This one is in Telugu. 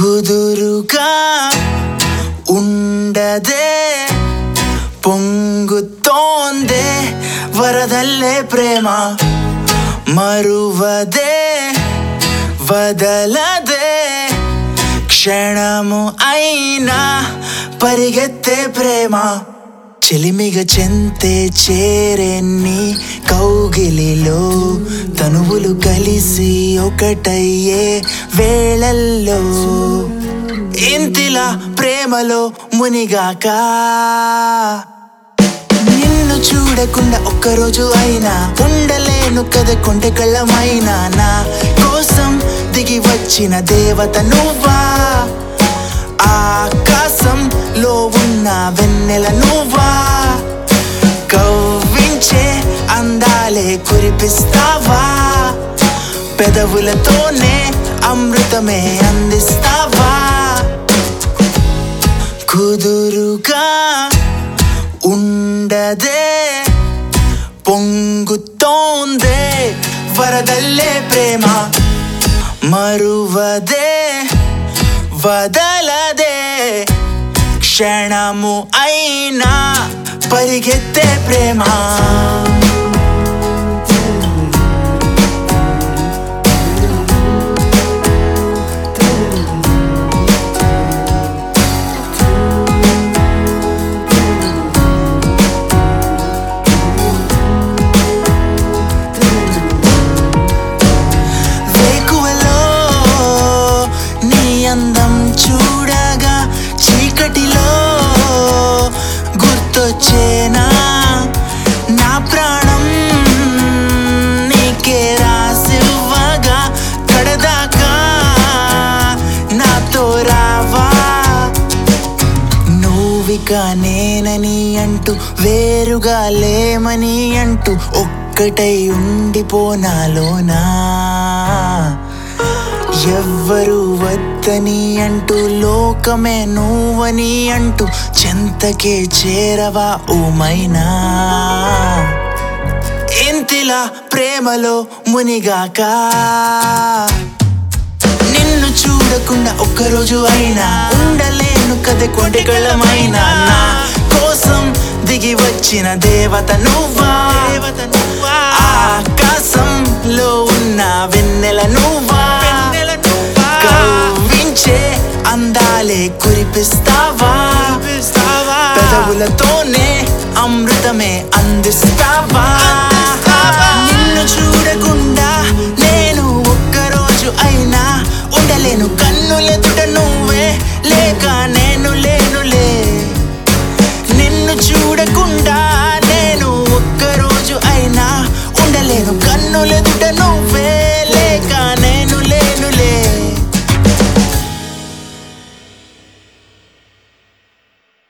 కుదురుగా ఉండదే పొంగుతోందే వరదల్లే ప్రేమ మరువదే వదలదే క్షణము అయినా పరిగెత్తే ప్రేమ చెలిమిగ చెంతే చేరే నీ కౌగిలిలో తనువులు కలిసి ఒకటయ్యే వేళల్లో ఇంతిలా ప్రేమలో మునిగాక నిన్ను చూడకుండా ఒక్కరోజు అయినా ఉండలేను కదా కొంటె కళ్ళమైనా నా కోసం దిగి వచ్చిన దేవత నువ్వా ఆకాశంలో ఉన్న వెన్నెల నువ్వా కవ్వించే అందాలే కురిపిస్తావా పెదవులతోనే అమృతమే అందిస్తావా కుదురుగా ఉండదే పొంగుతోందే వరదల్లే ప్రేమ మరువదే వదలదే క్షణము అయినా పరిగెత్తే ప్రేమ వేకువలో నీ అందం చూడగా చీకటిలో గుర్తొచ్చేనా నా ప్రాణం నీకే రాసివ్వగా కడదాకా నాతో రావా నువ్విక నేనని అంటూ వేరుగా లేమని అంటూ ఒక్కటై ఉండిపోనాలోనా ఎవ్వరు వద్దని అంటూ లోకమే నువ్వని అంటూ చెంతకే చేరవా ఓమైనా ఇంతిలా ప్రేమలో మునిగాక నిన్ను చూడకుండా ఒక్కరోజు అయినా ఉండలేను కదే కొండగళమైనా నా కోసం దిగి వచ్చిన దేవత నువ్వా ఆకాశంలో ఉన్న వెన్నెల నువ్వా కవ్వించే అందాలే కురిపిస్తావా పెదవులతోనే అమృతమే అందిస్తావా నిన్ను చూడకుండా నేను ఒక్కరోజు అయినా ఉండలేను కన్నులెదుట నువ్వే లేక